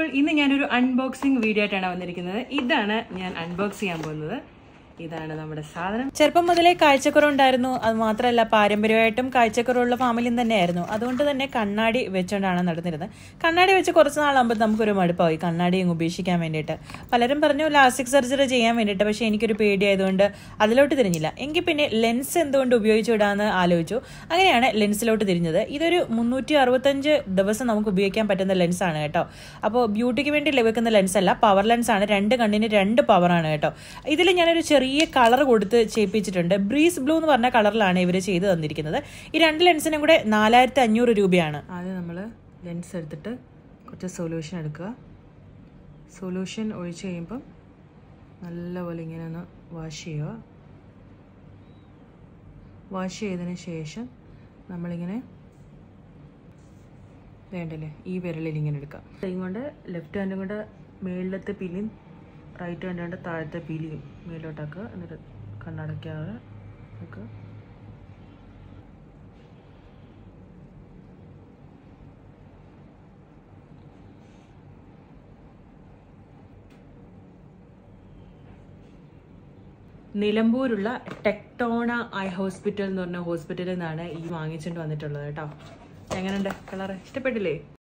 ഇന്ന് ഞാനൊരു unboxing video ആയിട്ടാണ് വന്നിരിക്കുന്നത് ഇതാണ് ഞാൻ അൺബോക്സ് ചെയ്യാൻ പോകുന്നത് ഇതാണ് നമ്മുടെ സാധനം ചെറുപ്പം മുതലേ കാഴ്ചക്കുറവുണ്ടായിരുന്നു അത് മാത്രമല്ല പാരമ്പര്യമായിട്ടും കാഴ്ചക്കുറവുള്ള ഫാമിലിയും തന്നെയായിരുന്നു അതുകൊണ്ട് തന്നെ കണ്ണാടി വെച്ചുകൊണ്ടാണ് നടന്നിരുന്നത് കണ്ണാടി വെച്ച് കുറച്ച് നാളാകുമ്പോൾ നമുക്കൊരു മടുപ്പായി കണ്ണാടി അങ്ങ് ഉപേക്ഷിക്കാൻ വേണ്ടിയിട്ട് പലരും പറഞ്ഞു ലാസ്റ്റിക് സർജറി ചെയ്യാൻ വേണ്ടിയിട്ട് പക്ഷേ എനിക്കൊരു പേടിയായതുകൊണ്ട് അതിലോട്ട് തിരിഞ്ഞില്ല എങ്കിൽ പിന്നെ ലെൻസ് എന്തുകൊണ്ട് ഉപയോഗിച്ചുവിടാമെന്ന് ആലോചിച്ചു അങ്ങനെയാണ് ലെൻസിലോട്ട് തിരിഞ്ഞത് ഇതൊരു മുന്നൂറ്റി അറുപത്തഞ്ച് ദിവസം നമുക്ക് ഉപയോഗിക്കാൻ പറ്റുന്ന ലെൻസാണ് കേട്ടോ അപ്പോൾ ബ്യൂട്ടിക്ക് വേണ്ടി വെക്കുന്ന ലെൻസ് അല്ല പവർ ലെൻസ് ആണ് രണ്ട് കണ്ണിന് രണ്ട് പവറാണ് കേട്ടോ ഇതിൽ ഞാനൊരു ചെറിയ കളർ കൊടുത്ത് ചെയ്യിപ്പിച്ചിട്ടുണ്ട് ബ്രീസ് ബ്ലൂ എന്ന് പറഞ്ഞ കളറിലാണ് ഇവർ ചെയ്ത് തന്നിരിക്കുന്നത് ഈ രണ്ട് ലെൻസിനും കൂടെ നാലായിരത്തി അഞ്ഞൂറ് രൂപയാണ് ആദ്യം നമ്മൾ ലെൻസ് എടുത്തിട്ട് കുറച്ച് സൊല്യൂഷൻ എടുക്കുക സൊല്യൂഷൻ ഒഴിച്ച് കഴിയുമ്പം നല്ലപോലെ ഇങ്ങനെ ഒന്ന് വാഷ് ചെയ്യുക വാഷ് ചെയ്തതിന് ശേഷം നമ്മളിങ്ങനെ വേണ്ടല്ലേ ഈ വിരലിൽ ഇങ്ങനെ എടുക്കാം കൈ കൊണ്ട് ലെഫ്റ്റ് ഹാൻഡും കൊണ്ട് മേളിലത്തെ പിലിയും റൈറ്റ് ഹാൻഡ് കൊണ്ട് താഴത്തെ പിലിയും മേലോട്ടാക്കുക എന്നിട്ട് കണ്ണടയ്ക്കാതെ വെക്കുക നിലമ്പൂരുള്ള ടെക്ടോണ ഐ ഹോസ്പിറ്റൽ എന്ന് പറഞ്ഞ ഹോസ്പിറ്റലിൽ നിന്നാണ് ഈ വാങ്ങിച്ചുകൊണ്ട് വന്നിട്ടുള്ളത് കേട്ടോ എങ്ങനെയുണ്ട് കളറ് ഇഷ്ടപ്പെട്ടില്ലേ